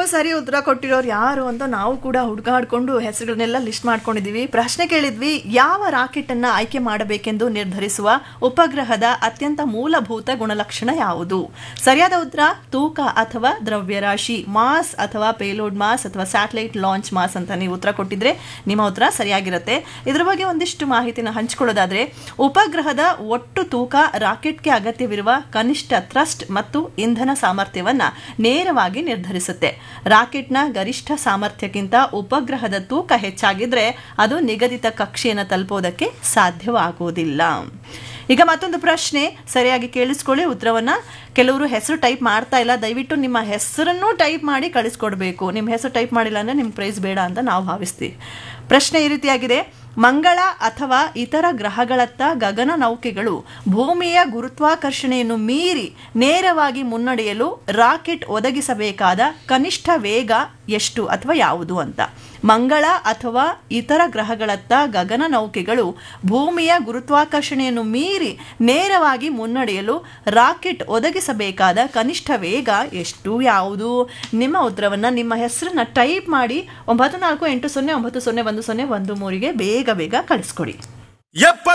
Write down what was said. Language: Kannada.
ಸರಿ ಉತ್ತರ ಕೊಟ್ಟಿರೋರು ಯಾರು ಅಂತ ನಾವು ಕೂಡ ಹುಡುಕಾಡ್ಕೊಂಡು ಹೆಸರುಗಳನ್ನೆಲ್ಲ ಲಿಸ್ಟ್ ಮಾಡ್ಕೊಂಡಿದೀವಿ ಪ್ರಶ್ನೆ ಕೇಳಿದ್ವಿ ಯಾವ ರಾಕೆಟ್ ಅನ್ನ ಆಯ್ಕೆ ಮಾಡಬೇಕೆಂದು ನಿರ್ಧರಿಸುವ ಉಪಗ್ರಹದ ಅತ್ಯಂತ ಮೂಲಭೂತ ಗುಣಲಕ್ಷಣ ಯಾವುದು ಸರಿಯಾದ ಉತ್ತರ ತೂಕ ಅಥವಾ ದ್ರವ್ಯರಾಶಿ ಮಾಸ್ ಅಥವಾ ಪೇಲೋಡ್ ಮಾಸ್ ಅಥವಾ ಸ್ಯಾಟಲೈಟ್ ಲಾಂಚ್ ಮಾಸ್ ಅಂತ ನೀವು ಉತ್ತರ ಕೊಟ್ಟಿದ್ರೆ ನಿಮ್ಮ ಉತ್ತರ ಸರಿಯಾಗಿರುತ್ತೆ ಇದ್ರ ಬಗ್ಗೆ ಒಂದಿಷ್ಟು ಮಾಹಿತಿನ ಹಂಚಿಕೊಳ್ಳೋದಾದ್ರೆ ಉಪಗ್ರಹದ ಒಟ್ಟು ತೂಕ ರಾಕೆಟ್ಗೆ ಅಗತ್ಯವಿರುವ ಕನಿಷ್ಠ ಥ್ರಸ್ಟ್ ಮತ್ತು ಇಂಧನ ಸಾಮರ್ಥ್ಯವನ್ನ ನೇರವಾಗಿ ನಿರ್ಧರಿಸುತ್ತೆ ರಾಕೆಟ್ನ ಗರಿಷ್ಠ ಸಾಮರ್ಥ್ಯಕ್ಕಿಂತ ಉಪಗ್ರಹದ ತೂಕ ಹೆಚ್ಚಾಗಿದ್ರೆ ಅದು ನಿಗದಿತ ಕಕ್ಷೆಯನ್ನು ತಲುಪೋದಕ್ಕೆ ಸಾಧ್ಯವಾಗುವುದಿಲ್ಲ ಈಗ ಮತ್ತೊಂದು ಪ್ರಶ್ನೆ ಸರಿಯಾಗಿ ಕೇಳಿಸ್ಕೊಳ್ಳಿ ಉತ್ತರವನ್ನ ಕೆಲವರು ಹೆಸರು ಟೈಪ್ ಮಾಡ್ತಾ ಇಲ್ಲ ದಯವಿಟ್ಟು ನಿಮ್ಮ ಹೆಸರನ್ನು ಟೈಪ್ ಮಾಡಿ ಕಳಿಸ್ಕೊಡ್ಬೇಕು ನಿಮ್ಮ ಹೆಸರು ಟೈಪ್ ಮಾಡಿಲ್ಲ ಅಂದ್ರೆ ನಿಮ್ಗೆ ಪ್ರೈಸ್ ಬೇಡ ಅಂತ ನಾವು ಭಾವಿಸ್ತೀವಿ ಪ್ರಶ್ನೆ ಈ ರೀತಿಯಾಗಿದೆ ಮಂಗಳ ಅಥವಾ ಇತರ ಗ್ರಹಗಳತ್ತ ಗಗನ ನೌಕೆಗಳು ಭೂಮಿಯ ಗುರುತ್ವಾಕರ್ಷಣೆಯನ್ನು ಮೀರಿ ನೇರವಾಗಿ ಮುನ್ನಡೆಯಲು ರಾಕೆಟ್ ಒದಗಿಸಬೇಕಾದ ಕನಿಷ್ಠ ವೇಗ ಎಷ್ಟು ಅಥವಾ ಯಾವುದು ಅಂತ ಮಂಗಳ ಅಥವಾ ಇತರ ಗ್ರಹಗಳತ್ತ ಗಗನ ನೌಕೆಗಳು ಭೂಮಿಯ ಗುರುತ್ವಾಕರ್ಷಣೆಯನ್ನು ಮೀರಿ ನೇರವಾಗಿ ಮುನ್ನಡೆಯಲು ರಾಕೆಟ್ ಒದಗಿಸಬೇಕಾದ ಕನಿಷ್ಠ ವೇಗ ಎಷ್ಟು ಯಾವುದು ನಿಮ್ಮ ಉತ್ತರವನ್ನು ನಿಮ್ಮ ಹೆಸರನ್ನ ಟೈಪ್ ಮಾಡಿ ಒಂಬತ್ತು ನಾಲ್ಕು ಎಂಟು ಸೊನ್ನೆ ಒಂಬತ್ತು ಸೊನ್ನೆ ಒಂದು ಸೊನ್ನೆ ಒಂದು ಮೂರಿಗೆ ಬೇಗ ಬೇಗ ಕಳಿಸ್ಕೊಡಿ ಎಪ್ಪ